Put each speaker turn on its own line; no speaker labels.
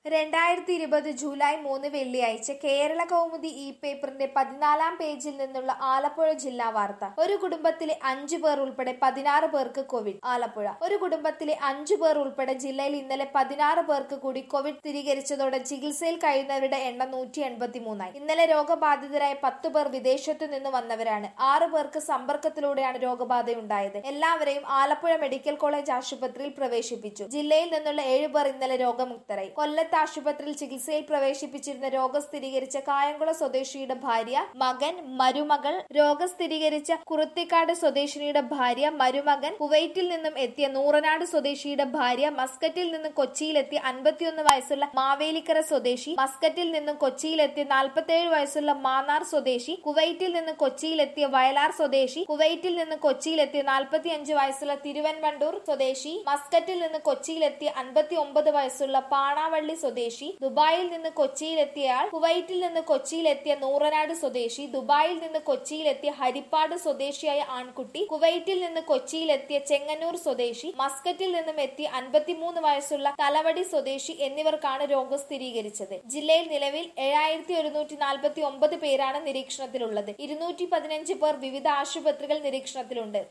രണ്ടായിരത്തി ഇരുപത് ജൂലൈ മൂന്ന് വെള്ളിയാഴ്ച കേരള കൗമുദി ഇ പേപ്പറിന്റെ പതിനാലാം പേജിൽ നിന്നുള്ള ആലപ്പുഴ ജില്ലാ വാർത്ത ഒരു കുടുംബത്തിലെ അഞ്ചു പേർ ഉൾപ്പെടെ പതിനാറ് പേർക്ക് കോവിഡ് ആലപ്പുഴ ഒരു കുടുംബത്തിലെ അഞ്ചു പേർ ഉൾപ്പെടെ ജില്ലയിൽ ഇന്നലെ പതിനാറ് പേർക്ക് കൂടി കോവിഡ് സ്ഥിരീകരിച്ചതോടെ ചികിത്സയിൽ കഴിയുന്നവരുടെ എണ്ണം നൂറ്റി എൺപത്തി മൂന്നായി ഇന്നലെ രോഗബാധിതരായ പത്ത് പേർ വിദേശത്തു നിന്ന് വന്നവരാണ് ആറ് പേർക്ക് സമ്പർക്കത്തിലൂടെയാണ് രോഗബാധയുണ്ടായത് എല്ലാവരെയും ആലപ്പുഴ മെഡിക്കൽ കോളേജ് ആശുപത്രിയിൽ പ്രവേശിപ്പിച്ചു ജില്ലയിൽ നിന്നുള്ള ഏഴ് പേർ ഇന്നലെ രോഗമുക്തരായി കൊല്ലത്ത് ആശുപത്രിയിൽ ചികിത്സയിൽ പ്രവേശിപ്പിച്ചിരുന്ന രോഗം സ്ഥിരീകരിച്ച കായംകുളം സ്വദേശിയുടെ ഭാര്യ മകൻ മരുമകൾ രോഗം സ്ഥിരീകരിച്ച കുറുത്തിക്കാട് സ്വദേശിനിയുടെ ഭാര്യ മരുമകൻ കുവൈറ്റിൽ നിന്നും എത്തിയ നൂറനാട് സ്വദേശിയുടെ ഭാര്യ മസ്കറ്റിൽ നിന്നും കൊച്ചിയിലെത്തിയ അൻപത്തിയൊന്ന് വയസ്സുള്ള മാവേലിക്കര സ്വദേശി മസ്കറ്റിൽ നിന്നും കൊച്ചിയിലെത്തിയ നാൽപ്പത്തിയേഴ് വയസ്സുള്ള മാന്നാർ സ്വദേശി കുവൈറ്റിൽ നിന്നും കൊച്ചിയിലെത്തിയ വയലാർ സ്വദേശി കുവൈറ്റിൽ നിന്ന് കൊച്ചിയിലെത്തിയ നാൽപ്പത്തിയഞ്ച് വയസ്സുള്ള തിരുവൻവണ്ടൂർ സ്വദേശി മസ്കറ്റിൽ നിന്ന് കൊച്ചിയിലെത്തിയ അൻപത്തി ഒമ്പത് വയസ്സുള്ള പാണാവള്ളി സ്വദേശി ദുബായിൽ നിന്ന് കൊച്ചിയിലെത്തിയയാൾ കുവൈറ്റിൽ നിന്ന് കൊച്ചിയിലെത്തിയ നൂറനാട് സ്വദേശി ദുബായിൽ നിന്ന് കൊച്ചിയിലെത്തിയ ഹരിപ്പാട് സ്വദേശിയായ ആൺകുട്ടി കുവൈറ്റിൽ നിന്ന് കൊച്ചിയിലെത്തിയ ചെങ്ങന്നൂർ സ്വദേശി മസ്കറ്റിൽ നിന്നും എത്തിയ അൻപത്തിമൂന്ന് വയസ്സുള്ള തലവടി സ്വദേശി എന്നിവർക്കാണ് രോഗം സ്ഥിരീകരിച്ചത് ജില്ലയിൽ നിലവിൽ ഏഴായിരത്തി ഒരുന്നൂറ്റി നാൽപ്പത്തി ഒമ്പത് പേരാണ് നിരീക്ഷണത്തിലുള്ളത് ഇരുന്നൂറ്റി പതിനഞ്ച് പേർ വിവിധ ആശുപത്രികൾ നിരീക്ഷണത്തിലുണ്ട്